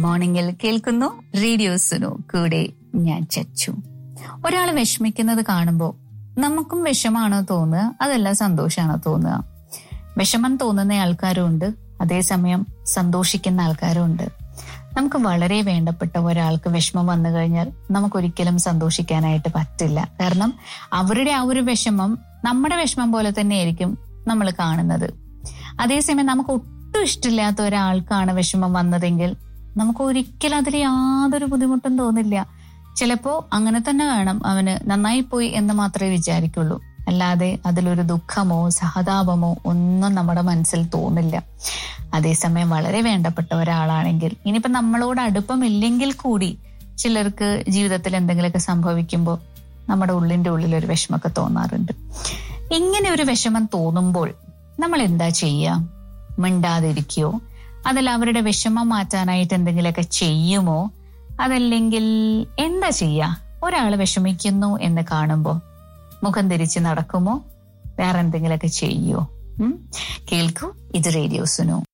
മോർണിംഗിൽ കേൾക്കുന്നു റേഡിയോ സുനു കൂടെ ഞാൻ ചച്ചു ഒരാൾ വിഷമിക്കുന്നത് കാണുമ്പോൾ നമുക്കും വിഷമാണോ തോന്നുക അതല്ല സന്തോഷമാണോ തോന്നുക വിഷമം തോന്നുന്ന ആൾക്കാരും ഉണ്ട് അതേസമയം സന്തോഷിക്കുന്ന ആൾക്കാരും ഉണ്ട് നമുക്ക് വളരെ വേണ്ടപ്പെട്ട ഒരാൾക്ക് വിഷമം വന്നു കഴിഞ്ഞാൽ നമുക്കൊരിക്കലും സന്തോഷിക്കാനായിട്ട് പറ്റില്ല കാരണം അവരുടെ ആ ഒരു വിഷമം നമ്മുടെ വിഷമം പോലെ തന്നെയായിരിക്കും നമ്മൾ കാണുന്നത് അതേസമയം നമുക്ക് ഒട്ടും ഇഷ്ടമില്ലാത്ത ഒരാൾക്കാണ് വിഷമം വന്നതെങ്കിൽ നമുക്ക് ഒരിക്കലും അതിൽ യാതൊരു ബുദ്ധിമുട്ടും തോന്നില്ല ചിലപ്പോ അങ്ങനെ തന്നെ വേണം അവന് നന്നായി പോയി എന്ന് മാത്രമേ വിചാരിക്കുള്ളൂ അല്ലാതെ അതിലൊരു ദുഃഖമോ സഹതാപമോ ഒന്നും നമ്മുടെ മനസ്സിൽ തോന്നില്ല അതേസമയം വളരെ വേണ്ടപ്പെട്ട ഒരാളാണെങ്കിൽ ഇനിയിപ്പോ നമ്മളോട് അടുപ്പമില്ലെങ്കിൽ കൂടി ചിലർക്ക് ജീവിതത്തിൽ എന്തെങ്കിലുമൊക്കെ സംഭവിക്കുമ്പോൾ നമ്മുടെ ഉള്ളിന്റെ ഉള്ളിൽ ഒരു വിഷമമൊക്കെ തോന്നാറുണ്ട് ഇങ്ങനെ ഒരു വിഷമം തോന്നുമ്പോൾ നമ്മൾ എന്താ ചെയ്യുക മിണ്ടാതിരിക്കുകയോ അതല്ല അവരുടെ വിഷമം മാറ്റാനായിട്ട് എന്തെങ്കിലുമൊക്കെ ചെയ്യുമോ അതല്ലെങ്കിൽ എന്താ ചെയ്യുക ഒരാൾ വിഷമിക്കുന്നു എന്ന് കാണുമ്പോൾ മുഖം തിരിച്ച് നടക്കുമോ വേറെ എന്തെങ്കിലുമൊക്കെ ചെയ്യുമോ ഉം? കേൾക്കൂ ഇത് റേഡിയോ സുനു